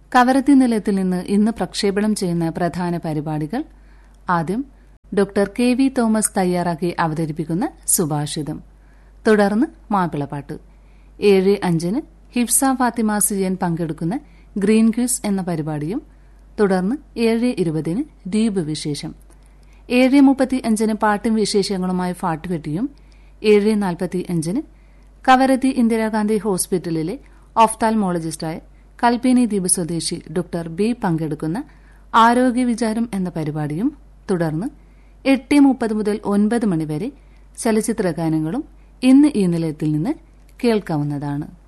കവരത്തി നിലയത്തിൽ നിന്ന് ഇന്ന് പ്രക്ഷേപണം ചെയ്യുന്ന പ്രധാന പരിപാടികൾ ആദ്യം ഡോക്ടർ കെ വി തോമസ് തയ്യാറാക്കി അവതരിപ്പിക്കുന്ന സുഭാഷിതം തുടർന്ന് മാപ്പിളപ്പാട്ട് ഏഴ് അഞ്ചിന് ഹിഫ്സ ഫാത്തിമ സിയൻ പങ്കെടുക്കുന്ന ഗ്രീൻ ക്വിസ് എന്ന പരിപാടിയും തുടർന്ന് ഏഴ് ഇരുപതിന് ദ്വീപ് വിശേഷം ഏഴ് മുപ്പത്തി അഞ്ചിന് പാട്ടും വിശേഷങ്ങളുമായി ഫാട്ടുകെട്ടിയും ഏഴ് നാൽപ്പത്തി അഞ്ചിന് കവരത്തി ഇന്ദിരാഗാന്ധി ഹോസ്പിറ്റലിലെ ഓഫ്താൽമോളജിസ്റ്റായ കൽപ്പിനി ദ്വീപ് സ്വദേശി ഡോക്ടർ ബി പങ്കെടുക്കുന്ന ആരോഗ്യ വിചാരം എന്ന പരിപാടിയും തുടർന്ന് എട്ട് മുപ്പത് മുതൽ ഒൻപത് മണിവരെ ചലച്ചിത്ര ഗാനങ്ങളും ഇന്ന് ഈ നിലയത്തിൽ നിന്ന് കേൾക്കാവുന്നതാണ്